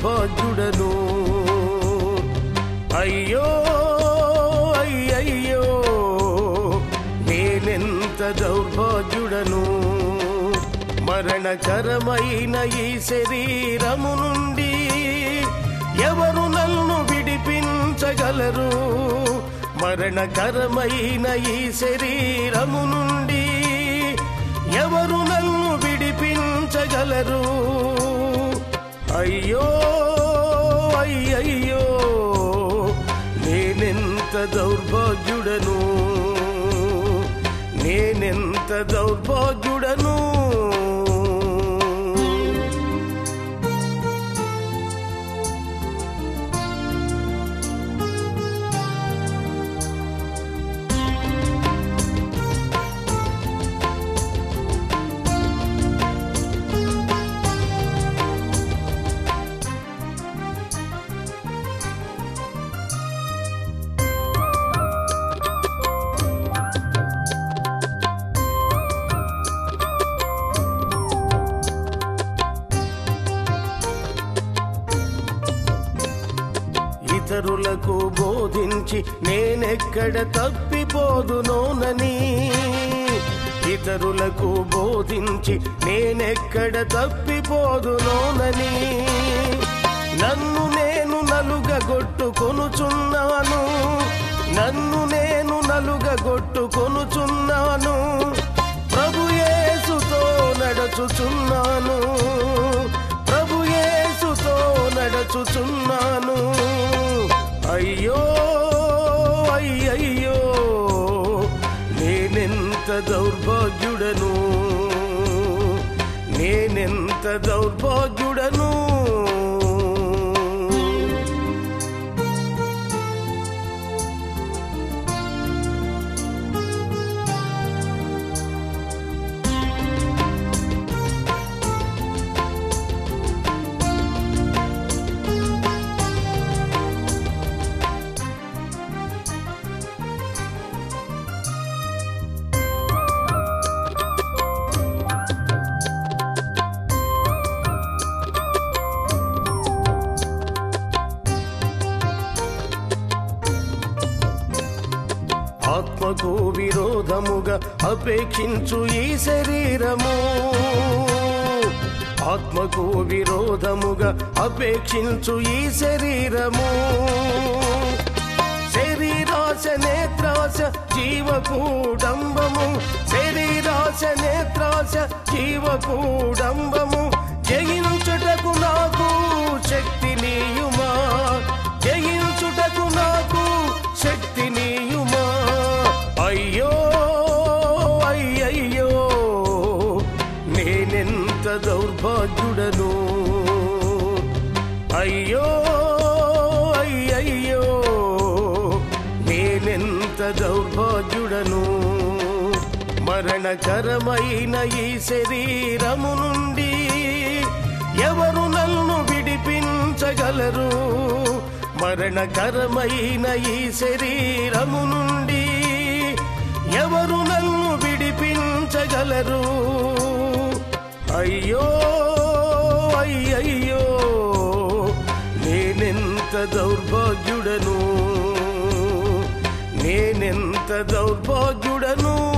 దౌర్భాగ్యుడను అయ్యో అయ్యయ్యో నేనెంత దౌర్భాగ్యుడను మరణకరమైన ఈ శరీరము నుండి ఎవరు నన్ను విడిపించగలరు మరణకరమైన ఈ శరీరము నుండి ఎవరు నన్ను విడిపించగలరు అయ్యో అయ్యయ్యో నేనెంత దౌర్భాగ్యుడను నేనెంత దౌర్భాగ్యుడను ఇతరులకు బోధించి నేనెక్కడ తప్పిపోదునోనని ఇతరులకు బోధించి నేనెక్కడ తప్పిపోదునోనని నన్ను నేను నలుగగొట్టుకొనుచున్నాను నన్ను నేను నలుగగొట్టుకొనుచున్నాను ప్రభుయేసుతో నడచుచున్నాను ప్రభుయేసుతో నడచుచున్నాను అయ్యో అయ్యయ్యో నేనెంత దౌర్భాగ్యుడను నేనెంత దౌర్భాగ్యుడను ఆత్మకు విరోధముగా అపేక్షించు ఈ శరీరము ఆత్మకు విరోధముగా అపేక్షించు ఈ శరీరము శరీరాశ నేత్రాశ జీవకూడంబము శరీరాశ నేత్రాశ జీవకూడంబము జయించుటకు నాకు శక్తి నీయుమా జయించుటకు నాకు శక్తి నీయుమా అయ్యో అయ్యయ్యో నేనెంత దౌర్భాగ్యుడను అయ్యో అయ్యయ్యో నేనెంత దౌర్భాగ్యుడను మరణకరమైన ఈ శరీరము నుండి ఎవరు నన్ను విడిపించగలరు మరణకరమైన ఈ శరీరము నుండి ఎవరు నన్ను విడిపించగలరు అయ్యో అయ్యయ్యో నేనెంత దౌర్భాగ్యుడను నేనెంత దౌర్భాగ్యుడను